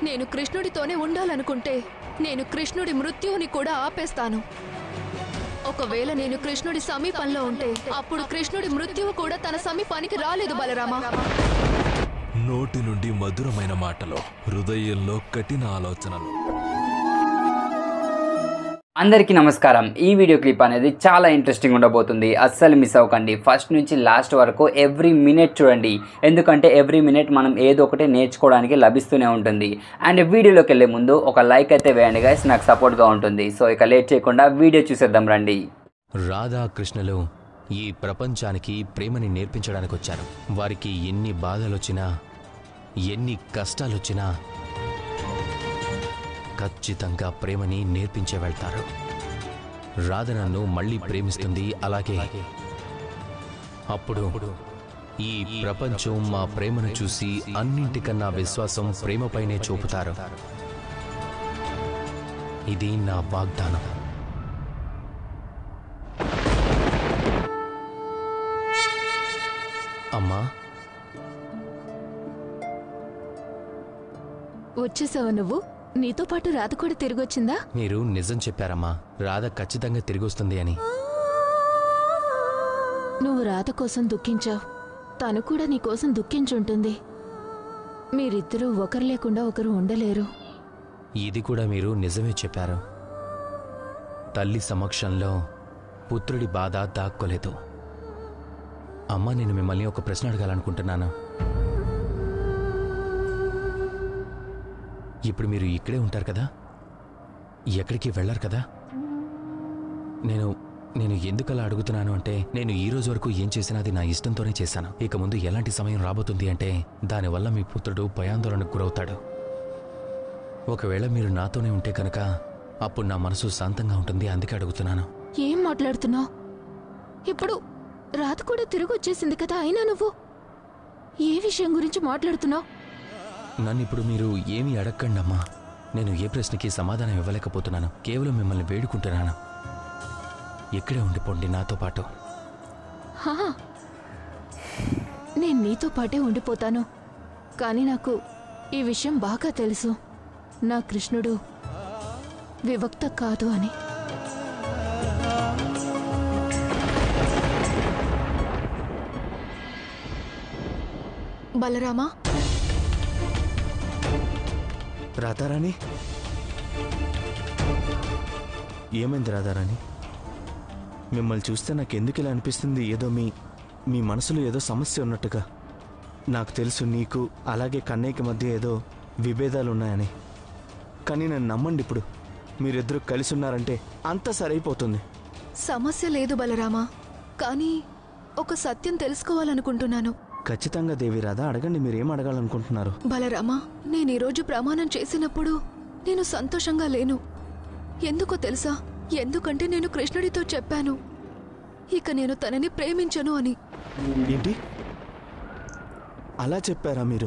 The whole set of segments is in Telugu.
నేను కృష్ణుడితోనే ఉండాలనుకుంటే నేను కృష్ణుడి మృత్యువుని కూడా ఆపేస్తాను ఒకవేళ నేను కృష్ణుడి సమీపంలో ఉంటే అప్పుడు కృష్ణుడి మృత్యువు కూడా తన సమీపానికి రాలేదు బలరామా నోటి నుండి మధురమైన మాటలు హృదయంలో కఠిన ఆలోచనలు అందరికీ నమస్కారం ఈ వీడియో క్లిప్ అనేది చాలా ఇంట్రెస్టింగ్ ఉండబోతుంది అస్సలు మిస్ అవ్వకండి ఫస్ట్ నుంచి లాస్ట్ వరకు ఎవ్రీ మినిట్ చూడండి ఎందుకంటే ఎవ్రీ మినిట్ మనం ఏదో ఒకటి నేర్చుకోవడానికి లభిస్తూనే ఉంటుంది అండ్ వీడియోలోకి వెళ్ళే ముందు ఒక లైక్ అయితే వేయండి గైస్ నాకు సపోర్ట్గా ఉంటుంది సో ఇక లేట్ చేయకుండా వీడియో చూసేద్దాం రండి రాధాకృష్ణలు ఈ ప్రపంచానికి ప్రేమని నేర్పించడానికి వచ్చారు వారికి ఎన్ని బాధలొచ్చినా ఎన్ని కష్టాలొచ్చినా ఖచ్చితంగా ప్రేమని నేర్పించే వెళ్తారు రాధ నన్ను మళ్ళీ ప్రేమిస్తుంది అలాగే అప్పుడు ఈ ప్రపంచం మా ప్రేమను చూసి అన్నింటికన్నా విశ్వాసం ప్రేమపైనే చూపుతారు ఇది నా వాగ్దానం అమ్మా వచ్చేసావా నువ్వు నీతో పాటు రాత కూడా తిరిగొచ్చిందా మీరు నిజం చెప్పారమ్మా రాధ ఖచ్చితంగా తిరిగి వస్తుంది అని నువ్వు రాత కోసం దుఃఖించావు తను కూడా నీ కోసం దుఃఖించుంటుంది మీరిద్దరూ ఒకరు లేకుండా ఒకరు ఉండలేరు ఇది కూడా మీరు నిజమే చెప్పారు తల్లి సమక్షంలో పుత్రుడి బాధ దాక్కోలేదు అమ్మా నేను మిమ్మల్ని ఒక ప్రశ్న అడగాలనుకుంటున్నాను ఇప్పుడు మీరు ఇక్కడే ఉంటారు కదా ఎక్కడికి వెళ్ళరు కదా నేను నేను ఎందుకు అలా అడుగుతున్నాను అంటే నేను ఈ రోజు వరకు ఏం చేసినా అది నా ఇష్టంతోనే చేశాను ఇక ముందు ఎలాంటి సమయం రాబోతుంది అంటే దానివల్ల మీ పుత్రుడు భయాందోళనకు గురవుతాడు ఒకవేళ మీరు నాతోనే ఉంటే కనుక అప్పుడు నా మనసు శాంతంగా ఉంటుంది అందుకే అడుగుతున్నాను ఏం మాట్లాడుతున్నావు ఇప్పుడు రాత కూడా తిరిగి వచ్చేసింది కదా అయినా నువ్వు ఏ విషయం గురించి మాట్లాడుతున్నావు నన్ను ఇప్పుడు మీరు ఏమీ అడగండి అమ్మా నేను ఏ ప్రశ్నకి సమాధానం ఇవ్వలేకపోతున్నాను కేవలం మిమ్మల్ని వేడుకుంటున్నాను ఇక్కడే ఉండిపోండి నాతో పాటు హా నేను నీతో పాటే ఉండిపోతాను కానీ నాకు ఈ విషయం బాగా తెలుసు నా కృష్ణుడు వివక్త కాదు అని బలరామా రాధారాణి ఏమైంది రాధారాణి మిమ్మల్ని చూస్తే నాకు ఎందుకు ఇలా అనిపిస్తుంది ఏదో మీ మీ మనసులో ఏదో సమస్య ఉన్నట్టుగా నాకు తెలుసు నీకు అలాగే కన్నయ్యకి మధ్య ఏదో విభేదాలు ఉన్నాయని కానీ నన్ను నమ్మండి ఇప్పుడు మీరిద్దరూ కలిసి ఉన్నారంటే అంతా సరైపోతుంది సమస్య లేదు బలరామా కానీ ఒక సత్యం తెలుసుకోవాలనుకుంటున్నాను ఖచ్చితంగా దేవి రాధా అడగండి మీరేం అడగాలనుకుంటున్నారు బలరామా నేను ఈరోజు ప్రమాణం చేసినప్పుడు నేను సంతోషంగా లేను ఎందుకో తెలుసా ఎందుకంటే నేను కృష్ణుడితో చెప్పాను ఇక నేను తనని ప్రేమించను అని ఏంటి అలా చెప్పారా మీరు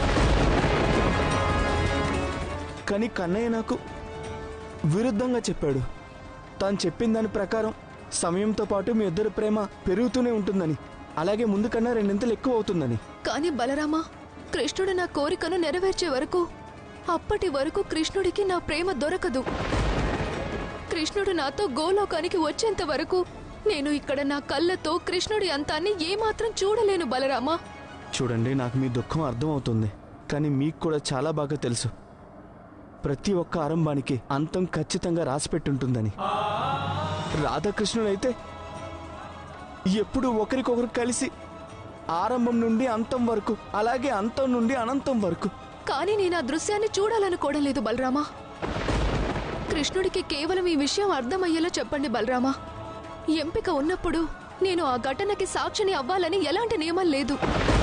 కానీ కన్నయ్య నాకు విరుద్ధంగా చెప్పాడు తాను చెప్పిన దాని ప్రకారం సమయంతో పాటు మీ ఇద్దరి ప్రేమ పెరుగుతూనే ఉంటుందని అలాగే ముందు కన్నా రెండింతలు ఎక్కువ అవుతుందని కానీ బలరామా కృష్ణుడు నా కోరికను నెరవేర్చే వరకు అప్పటి వరకు కృష్ణుడికి నా ప్రేమ దొరకదు కృష్ణుడు నాతో గోలోకానికి వచ్చేంత వరకు నేను ఇక్కడ నా కళ్ళతో కృష్ణుడి అంతాన్ని ఏమాత్రం చూడలేను బలరామా చూడండి నాకు మీ దుఃఖం అర్థమవుతుంది కానీ మీకు కూడా చాలా బాగా తెలుసు ప్రతి ఒక్క ఆరంభానికి అంతం ఖచ్చితంగా రాసిపెట్టుంటుందని రాధాకృష్ణుడైతే ఎప్పుడు ఒకరికొకరు కలిసి ఆరంభం నుండి అంతం వరకు అలాగే అంతం నుండి అనంతం వరకు కానీ నేను ఆ దృశ్యాన్ని చూడాలనుకోవడం లేదు బలరామా కృష్ణుడికి కేవలం ఈ విషయం అర్థమయ్యేలా చెప్పండి బలరామా ఎంపిక ఉన్నప్పుడు నేను ఆ ఘటనకి సాక్షిని అవ్వాలని ఎలాంటి నియమం లేదు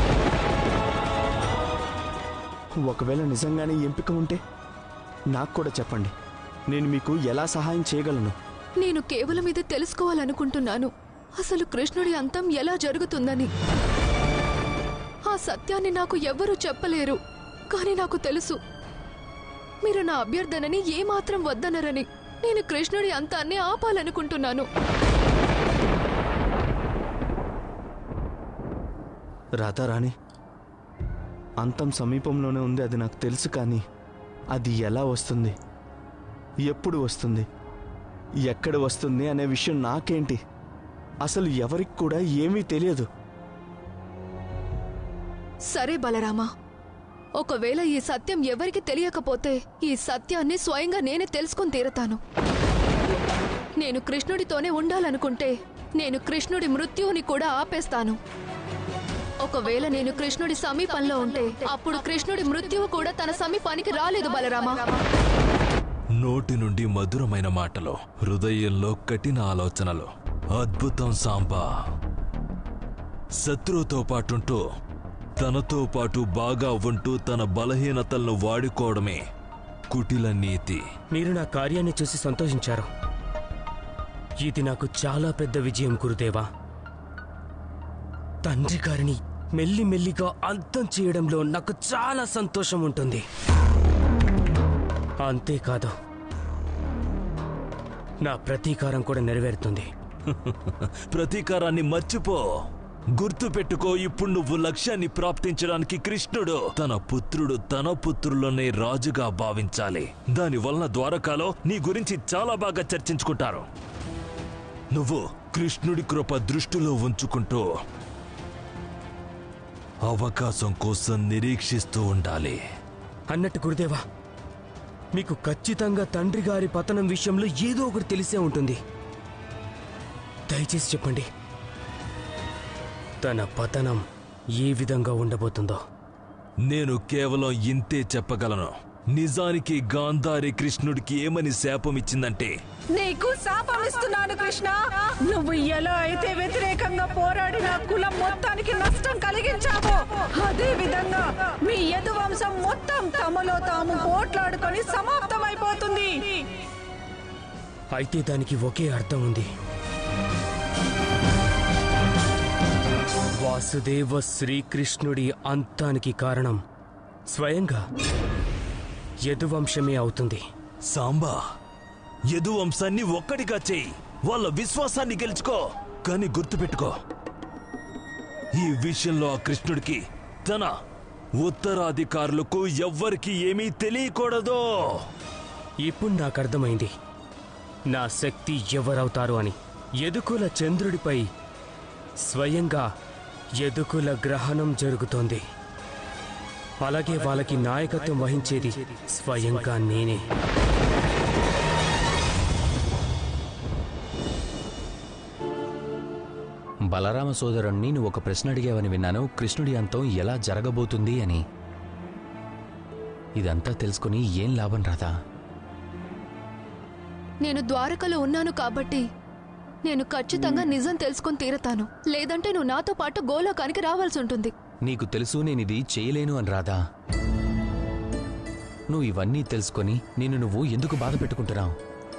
ఒకవేళ నిజంగానే ఎంపిక ఉంటే నాకు కూడా చెప్పండి నేను మీకు ఎలా సహాయం చేయగలను నేను కేవలం ఇది తెలుసుకోవాలనుకుంటున్నాను అసలు కృష్ణుడి అంతం ఎలా జరుగుతుందని ఆ సత్యాన్ని నాకు ఎవ్వరూ చెప్పలేరు కానీ నాకు తెలుసు మీరు నా అభ్యర్థనని ఏమాత్రం వద్దనరని నేను కృష్ణుడి అంతాన్ని ఆపాలనుకుంటున్నాను రాధారాణి అంతం సమీపంలోనే ఉంది అది నాకు తెలుసు కానీ అది ఎలా వస్తుంది ఎప్పుడు వస్తుంది ఎక్కడ వస్తుంది అనే విషయం నాకేంటి అసలు ఎవరికి కూడా ఏమీ తెలియదు సరే బలరామా ఒకవేళ ఈ సత్యం ఎవరికి తెలియకపోతే ఈ సత్యాన్ని స్వయంగా నేనే తెలుసుకుని తీరతాను నేను కృష్ణుడితోనే ఉండాలనుకుంటే నేను కృష్ణుడి మృత్యువుని కూడా ఆపేస్తాను ఒకవేళ నేను కృష్ణుడి సమీపంలో ఉంటే అప్పుడు కృష్ణుడి మృత్యువు కూడా తన సమీపానికి రాలేదు బలరామా నోటి నుండి మధురమైన మాటలు హృదయంలో కఠిన ఆలోచనలు అద్భుతం సాంబా శత్రువుతో పాటుంటూ తనతో పాటు బాగా ఉంటూ తన బలహీనతలను వాడుకోవడమే కుటిల నీతి మీరు నా కార్యాన్ని చూసి సంతోషించారు ఇది నాకు చాలా పెద్ద విజయం గురుదేవా తండ్రి గారిని మెల్లిమెల్లిగా అంతం చేయడంలో నాకు చాలా సంతోషం ఉంటుంది అంతేకాదు నా ప్రతీకారం కూడా నెరవేరుతుంది ప్రతీకారాన్ని మర్చిపో గుర్తు పెట్టుకో ఇప్పుడు నువ్వు లక్ష్యాన్ని ప్రాప్తించడానికి కృష్ణుడు తన పుత్రుడు తన పుత్రులనే రాజుగా భావించాలి దాని వలన ద్వారకాలో నీ గురించి చాలా బాగా చర్చించుకుంటారు నువ్వు కృష్ణుడి కృప దృష్టిలో ఉంచుకుంటూ అవకాశం కోసం నిరీక్షిస్తూ ఉండాలి అన్నట్టు గురుదేవా మీకు ఖచ్చితంగా తండ్రి గారి పతనం విషయంలో ఏదో ఒకటి తెలిసే ఉంటుంది దయచేసి చెప్పండి తన పతనం ఏ విధంగా ఉండబోతుందో నేను కేవలం ఇంతే చెప్పగలను నిజానికి గాంధారి కృష్ణుడికి ఏమని శాపం ఇచ్చిందంటే నీకు శాపమిస్తున్నాను కృష్ణ నువ్వు ఎలా అయితే వ్యతిరేకంగా పోరాడి నా కులం మొత్తానికి నష్టం కలిగించావో అదే విధంగా మీ యదువంశం మొత్తం తమలో తాము పోట్లాడుకొని సమాప్తమైపోతుంది అయితే దానికి ఒకే అర్థం ఉంది వాసుదేవ శ్రీకృష్ణుడి అంతానికి కారణం స్వయంగా యదువంశమే అవుతుంది సాంబా యదు వంశాన్ని ఒక్కడిగా చేయి వాళ్ళ విశ్వాసాన్ని గెలుచుకో కానీ గుర్తుపెట్టుకో ఈ విషయంలో ఆ కృష్ణుడికి తన ఉత్తరాధికారులకు ఎవ్వరికి ఏమీ తెలియకూడదు ఇప్పుడు నాకు అర్థమైంది నా శక్తి ఎవరవుతారు అని ఎదుకుల చంద్రుడిపై స్వయంగా ఎదుకుల గ్రహణం జరుగుతోంది అలాగే వాళ్ళకి నాయకత్వం వహించేది స్వయంగా నేనే బలరామ సోదరుణ్ణి నువ్వు ఒక ప్రశ్న అడిగావని విన్నాను కృష్ణుడి అంతం ఎలా జరగబోతుంది అని ఇదంతా తెలుసుకుని ఏం లాభం రాదా నేను ద్వారకలో ఉన్నాను కాబట్టి నేను ఖచ్చితంగా నిజం తెలుసుకుని తీరతాను లేదంటే నువ్వు నాతో పాటు గోలోకానికి రావాల్సి ఉంటుంది నీకు తెలుసు నేనిది చేయలేను అని రాదా నువ్వు ఇవన్నీ తెలుసుకొని నిన్ను నువ్వు ఎందుకు బాధ పెట్టుకుంటున్నావు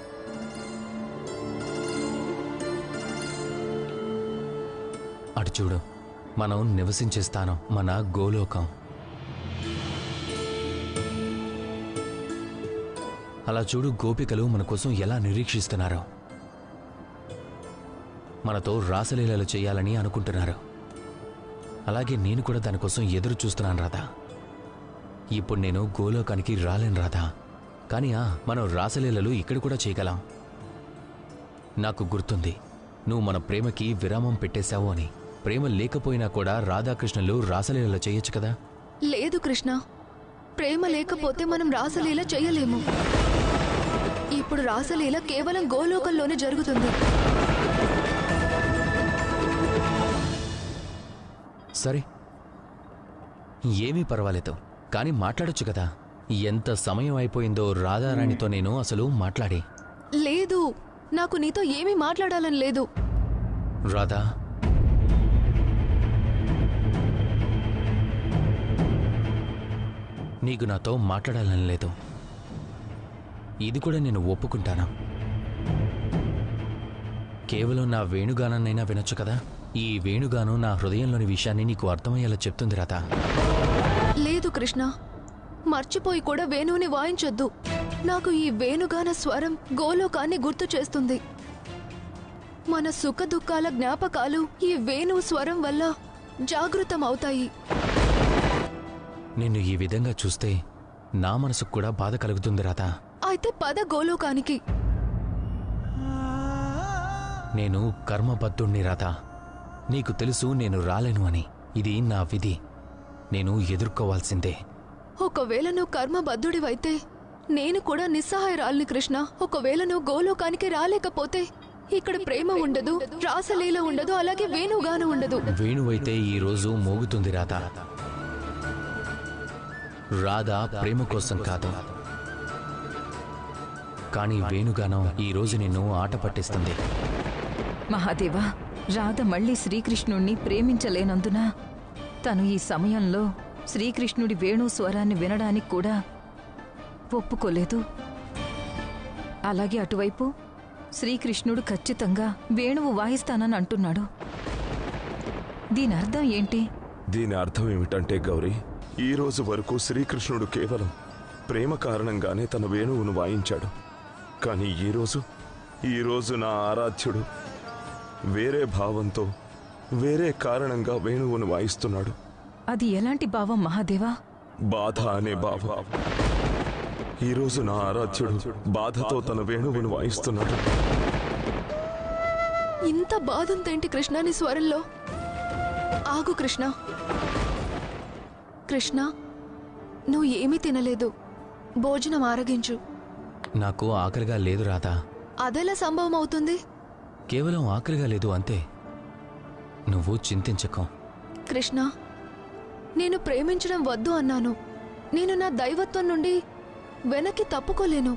అటు చూడు మనం నివసించే స్థానం మన గోలోకం అలా చూడు గోపికలు మన కోసం ఎలా నిరీక్షిస్తున్నారో మనతో రాసలీలలు చేయాలని అనుకుంటున్నారు అలాగే నేను కూడా దానికోసం ఎదురు చూస్తున్నాను రాధా ఇప్పుడు నేను గోలోకానికి రాలేను రాధా కానీ ఆ, మనం రాసలీలలు ఇక్కడ కూడా చేయగలం నాకు గుర్తుంది నువ్వు మన ప్రేమకి విరామం పెట్టేశావు అని ప్రేమ లేకపోయినా కూడా రాధాకృష్ణులు రాసలీలలు చేయొచ్చు కదా లేదు కృష్ణ ప్రేమ లేకపోతే మనం రాసలీల చేయలేము ఇప్పుడు రాసలీల కేవలం గోలోకంలోనే జరుగుతుంది సరే ఏమీ పర్వాలేదు కానీ మాట్లాడొచ్చు కదా ఎంత సమయం అయిపోయిందో రాధారాణితో నేను అసలు మాట్లాడి లేదు నాకు నీతో ఏమీ మాట్లాడాలని లేదు రాధా నీకు నాతో మాట్లాడాలని లేదు ఇది కూడా నేను ఒప్పుకుంటాను కేవలం నా వేణుగానాన్నైనా వినొచ్చు కదా ఈ వేణుగానం నా హృదయంలోని విషయాన్ని నీకు అర్థమయ్యేలా చెప్తుంది రాధా లేదు కృష్ణ మర్చిపోయి కూడా వేణువుని వాయించొద్దు నాకు ఈ వేణుగాన స్వరం గోలోకాన్ని గుర్తు చేస్తుంది మన సుఖ దుఃఖాల జ్ఞాపకాలు ఈ వేణువు స్వరం వల్ల జాగృతం అవుతాయి నిన్ను ఈ విధంగా చూస్తే నా మనసుకు కూడా బాధ కలుగుతుంది రాధా అయితే పద గోలోకానికి నేను కర్మబద్ధుణ్ణి రాధా నీకు తెలుసు నేను రాలేను అని ఇది నా విధి నేను ఎదుర్కోవాల్సిందే ఒకవేళ నువ్వు కర్మబద్ధుడివైతే నేను కూడా నిస్సహాయరాల్ని కృష్ణ ఒకవేళ నువ్వు గోలోకానికి రాలేకపోతే ఇక్కడ ప్రేమ ఉండదు రాసలీల ఉండదు అలాగే వేణుగాను ఉండదు వేణువైతే ఈ రోజు మోగుతుంది రాధా రాధా ప్రేమ కోసం కాదు కానీ వేణుగానం ఈ రోజు నిన్ను ఆట పట్టిస్తుంది మహాదేవా రాధ మళ్ళీ శ్రీకృష్ణుణ్ణి ప్రేమించలేనందున తను ఈ సమయంలో శ్రీకృష్ణుడి వేణు స్వరాన్ని వినడానికి కూడా ఒప్పుకోలేదు అలాగే అటువైపు శ్రీకృష్ణుడు ఖచ్చితంగా వేణువు వాయిస్తానని అంటున్నాడు దీని అర్థం ఏంటి దీని అర్థం ఏమిటంటే గౌరీ ఈ రోజు వరకు శ్రీకృష్ణుడు కేవలం ప్రేమ కారణంగానే తన వేణువును వాయించాడు కానీ ఈరోజు ఈరోజు నా ఆరాధ్యుడు వేరే భావంతో వేరే కారణంగా వేణువును వాయిస్తున్నాడు అది ఎలాంటి భావం మహాదేవా బాధ అనే భావం ఈరోజు నా ఆరాధ్యుడు బాధతో తన వేణువును వాయిస్తున్నాడు ఇంత బాధంతేంటి కృష్ణ నీ స్వరంలో ఆగు కృష్ణ కృష్ణ నువ్వు ఏమీ తినలేదు భోజనం ఆరగించు నాకు ఆకలిగా లేదు రాధా అదెలా సంభవం అవుతుంది కేవలం ఆకలిగా లేదు అంతే నువ్వు చింతించకం కృష్ణ నేను ప్రేమించడం వద్దు అన్నాను నేను నా దైవత్వం నుండి వెనక్కి తప్పుకోలేను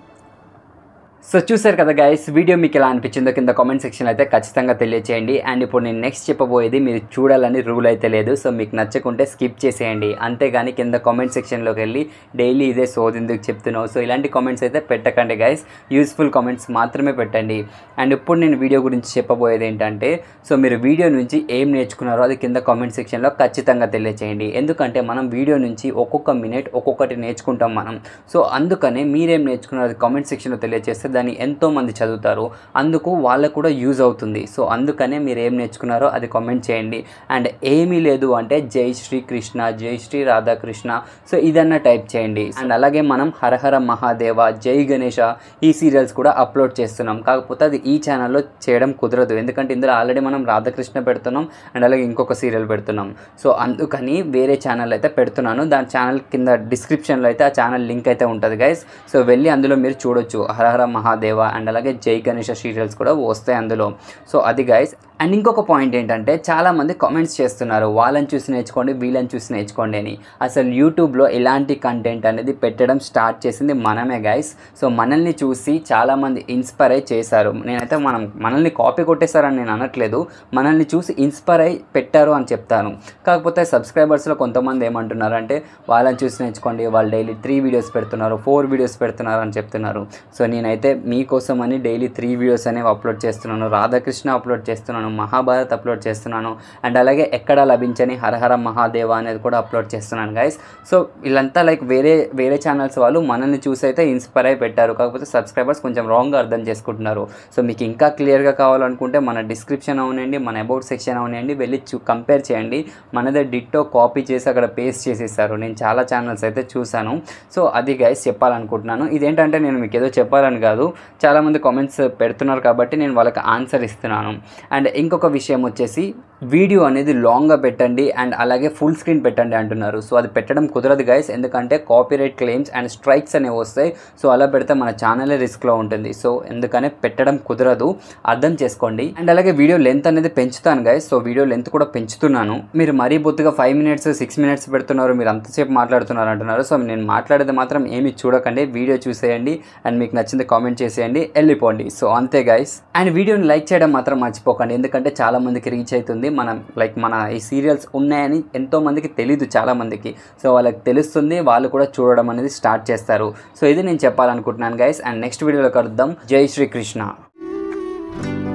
సో చూసారు కదా గైస్ వీడియో మీకు ఎలా అనిపించిందో కింద కామెంట్ సెక్షన్ అయితే ఖచ్చితంగా తెలియచేయండి అండ్ ఇప్పుడు నేను నెక్స్ట్ చెప్పబోయేది మీరు చూడాలని రూల్ అయితే లేదు సో మీకు నచ్చకుంటే స్కిప్ చేసేయండి అంతేగాని కింద కామెంట్ సెక్షన్లోకి వెళ్ళి డైలీ ఇదే సోది ఎందుకు చెప్తున్నావు సో ఇలాంటి కామెంట్స్ అయితే పెట్టకండి గైస్ యూస్ఫుల్ కామెంట్స్ మాత్రమే పెట్టండి అండ్ ఇప్పుడు నేను వీడియో గురించి చెప్పబోయేది ఏంటంటే సో మీరు వీడియో నుంచి ఏం నేర్చుకున్నారో అది కింద కామెంట్ సెక్షన్లో ఖచ్చితంగా తెలియచేయండి ఎందుకంటే మనం వీడియో నుంచి ఒక్కొక్క మినిట్ ఒక్కొక్కటి నేర్చుకుంటాం మనం సో అందుకనే మీరేం నేర్చుకున్నారో అది కామెంట్ సెక్షన్లో తెలియజేస్తే దాన్ని ఎంతో మంది చదువుతారు అందుకు వాళ్ళకు కూడా యూజ్ అవుతుంది సో అందుకనే మీరు ఏం నేర్చుకున్నారో అది కామెంట్ చేయండి అండ్ ఏమీ లేదు అంటే జై శ్రీ కృష్ణ జై శ్రీ రాధాకృష్ణ సో ఇదన్నా టైప్ చేయండి అండ్ అలాగే మనం హరహర మహాదేవ జై గణేష ఈ సీరియల్స్ కూడా అప్లోడ్ చేస్తున్నాం కాకపోతే అది ఈ ఛానల్లో చేయడం కుదరదు ఎందుకంటే ఇందులో ఆల్రెడీ మనం రాధాకృష్ణ పెడుతున్నాం అండ్ అలాగే ఇంకొక సీరియల్ పెడుతున్నాం సో అందుకని వేరే ఛానల్ అయితే పెడుతున్నాను దాని ఛానల్ కింద డిస్క్రిప్షన్లో అయితే ఆ ఛానల్ లింక్ అయితే ఉంటుంది గైస్ సో వెళ్ళి అందులో మీరు చూడొచ్చు హరహర మహాదేవ అండ్ అలాగే జై గణేష సీరియల్స్ కూడా వస్తాయి అందులో సో అది గైస్ అండ్ ఇంకొక పాయింట్ ఏంటంటే చాలామంది కామెంట్స్ చేస్తున్నారు వాళ్ళని చూసి నేర్చుకోండి వీళ్ళని చూసి నేర్చుకోండి అని అసలు యూట్యూబ్లో ఎలాంటి కంటెంట్ అనేది పెట్టడం స్టార్ట్ చేసింది మనమే గైస్ సో మనల్ని చూసి చాలామంది ఇన్స్పైర్ అయి చేశారు నేనైతే మనం మనల్ని కాపీ కొట్టేశారని నేను అనట్లేదు మనల్ని చూసి ఇన్స్పైర్ అయి పెట్టారు అని చెప్తాను కాకపోతే సబ్స్క్రైబర్స్లో కొంతమంది ఏమంటున్నారు అంటే వాళ్ళని చూసి నేర్చుకోండి వాళ్ళు డైలీ త్రీ వీడియోస్ పెడుతున్నారు ఫోర్ వీడియోస్ పెడుతున్నారు అని చెప్తున్నారు సో నేనైతే మీకోసం అని డైలీ త్రీ వీడియోస్ అనేవి అప్లోడ్ చేస్తున్నాను రాధాకృష్ణ అప్లోడ్ చేస్తున్నాను మహాభారత్ అప్లోడ్ చేస్తున్నాను అండ్ అలాగే ఎక్కడ లభించని హరహర మహాదేవ అనేది కూడా అప్లోడ్ చేస్తున్నాను గైస్ సో వీళ్ళంతా లైక్ వేరే వేరే ఛానల్స్ వాళ్ళు మనల్ని చూసి అయితే ఇన్స్పైర్ అయి పెట్టారు కాకపోతే సబ్స్క్రైబర్స్ కొంచెం రాంగ్గా అర్థం చేసుకుంటున్నారు సో మీకు ఇంకా క్లియర్గా కావాలనుకుంటే మన డిస్క్రిప్షన్ అవునండి మన అబౌట్ సెక్షన్ అవునండి వెళ్ళి చూ కంపేర్ చేయండి మనదే డిట్టో కాపీ చేసి అక్కడ పేస్ట్ చేసేసారు నేను చాలా ఛానల్స్ అయితే చూశాను సో అది గైస్ చెప్పాలనుకుంటున్నాను ఇదేంటంటే నేను మీకు ఏదో చెప్పాలని కాదు చాలామంది కామెంట్స్ పెడుతున్నారు కాబట్టి నేను వాళ్ళకి ఆన్సర్ ఇస్తున్నాను అండ్ ఇంకొక విషయం వచ్చేసి వీడియో అనేది లాంగ్గా పెట్టండి అండ్ అలాగే ఫుల్ స్క్రీన్ పెట్టండి అంటున్నారు సో అది పెట్టడం కుదరదు గైస్ ఎందుకంటే కాపీరైట్ క్లెయిమ్స్ అండ్ స్ట్రైక్స్ అనేవి వస్తాయి సో అలా పెడితే మన ఛానలే రిస్క్లో ఉంటుంది సో ఎందుకనే పెట్టడం కుదరదు అర్థం చేసుకోండి అండ్ అలాగే వీడియో లెంత్ అనేది పెంచుతాను గైస్ సో వీడియో లెంత్ కూడా పెంచుతున్నాను మీరు మరీ బొత్తుగా ఫైవ్ మినిట్స్ సిక్స్ మినిట్స్ పెడుతున్నారు మీరు అంతసేపు మాట్లాడుతున్నారు అంటున్నారు సో నేను మాట్లాడేది మాత్రం ఏమి చూడకండి వీడియో చూసేయండి అండ్ మీకు నచ్చింది కామెంట్ చేసేయండి వెళ్ళిపోండి సో అంతే గైస్ అండ్ వీడియోని లైక్ చేయడం మాత్రం మర్చిపోకండి ఎందుకంటే చాలా మందికి రీచ్ అవుతుంది మనం లైక్ మన ఈ సీరియల్స్ ఉన్నాయని ఎంతో మందికి తెలీదు చాలా మందికి సో వాళ్ళకి తెలుస్తుంది వాళ్ళు కూడా చూడడం అనేది స్టార్ట్ చేస్తారు సో ఇది నేను చెప్పాలనుకుంటున్నాను గైస్ అండ్ నెక్స్ట్ వీడియోలో కలుద్దాం జై శ్రీకృష్ణ